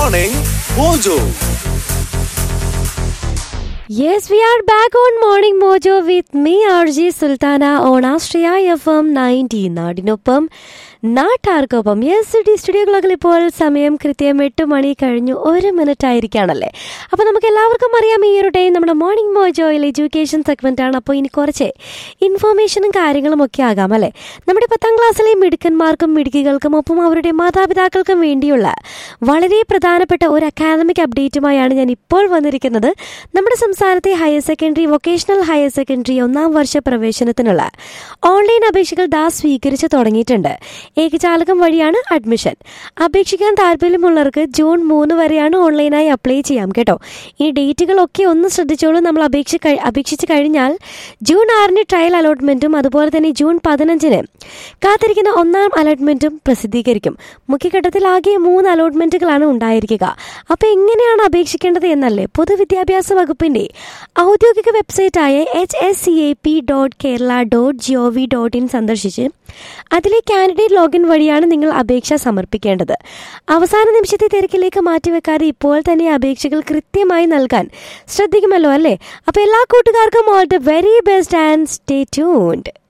Morning Mojo. Yes, we are back on Morning Mojo with me, RJ Sultana on Astria FM 90 നാടിനൊപ്പം നാട്ടാർക്കൊപ്പം yes D സ്റ്റുഡിയോകളൊക്കെ ഇപ്പോൾ സമയം കൃത്യം എട്ട് മണി കഴിഞ്ഞു ഒരു മിനിറ്റ് ആയിരിക്കുകയാണല്ലേ അപ്പോൾ നമുക്ക് എല്ലാവർക്കും അറിയാം ഈ ഒരു ടൈം നമ്മുടെ മോർണിംഗ് മോജോയിൽ എഡ്യൂക്കേഷൻ സെഗ്മെൻ്റ് ആണ് അപ്പോൾ ഇനി കുറച്ച് ഇൻഫോർമേഷനും കാര്യങ്ങളും ഒക്കെ ആകാം അല്ലേ നമ്മുടെ പത്താം ക്ലാസ്സിലെ മിടുക്കന്മാർക്കും മിടുക്കികൾക്കും ഒപ്പം അവരുടെ മാതാപിതാക്കൾക്കും വേണ്ടിയുള്ള വളരെ പ്രധാനപ്പെട്ട ഒരു അക്കാദമിക് അപ്ഡേറ്റുമായാണ് ഞാൻ ഇപ്പോൾ വന്നിരിക്കുന്നത് നമ്മുടെ സംസ്ഥാനത്തെ higher secondary vocational higher secondary ഒന്നാം വർഷ പ്രവേശനത്തിനുള്ള ഓൺലൈൻ അപേക്ഷകൾ ദാ സ്വീകരിച്ചു തുടങ്ങിയിട്ടുണ്ട് ഏകജാലകം വഴിയാണ് അഡ്മിഷൻ അപേക്ഷിക്കാൻ താല്പര്യമുള്ളവർക്ക് ജൂൺ മൂന്ന് വരെയാണ് ഓൺലൈനായി അപ്ലൈ ചെയ്യാം കേട്ടോ ഈ ഡേറ്റുകളൊക്കെ ഒന്ന് ശ്രദ്ധിച്ചോളൂ നമ്മൾ അപേക്ഷ കഴി- അപേക്ഷിച്ച് കഴിഞ്ഞാൽ ജൂൺ ആറിന് ട്രയൽ അലോട്ട്മെന്റും അതുപോലെ തന്നെ ജൂൺ പതിനഞ്ചിന് കാത്തിരിക്കുന്ന ഒന്നാം അലോട്ട്മെന്റും പ്രസിദ്ധീകരിക്കും മുഖ്യഘട്ടത്തിൽ ആകെ മൂന്ന് അലോട്ട്മെന്റുകളാണ് ഉണ്ടായിരിക്കുക അപ്പോൾ എങ്ങനെയാണ് അപേക്ഷിക്കേണ്ടത് എന്നല്ലേ പൊതുവിദ്യാഭ്യാസ വകുപ്പിന്റെ ഔദ്യോഗിക വെബ്സൈറ്റായ H S C A P dot Kerala dot G O V dot in സന്ദർശിച്ച് അതിലെ കാൻഡിഡേറ്റ് ലോഗിൻ വഴിയാണ് നിങ്ങൾ അപേക്ഷ സമർപ്പിക്കേണ്ടത് അവസാന നിമിഷത്തെ തിരക്കിലേക്ക് മാറ്റിവെക്കാതെ ഇപ്പോൾ തന്നെ അപേക്ഷകൾ കൃത്യമായി നൽകാൻ ശ്രദ്ധിക്കുമല്ലോ അല്ലേ അപ്പോൾ എല്ലാ കൂട്ടുകാർക്കും all the very best and stay tuned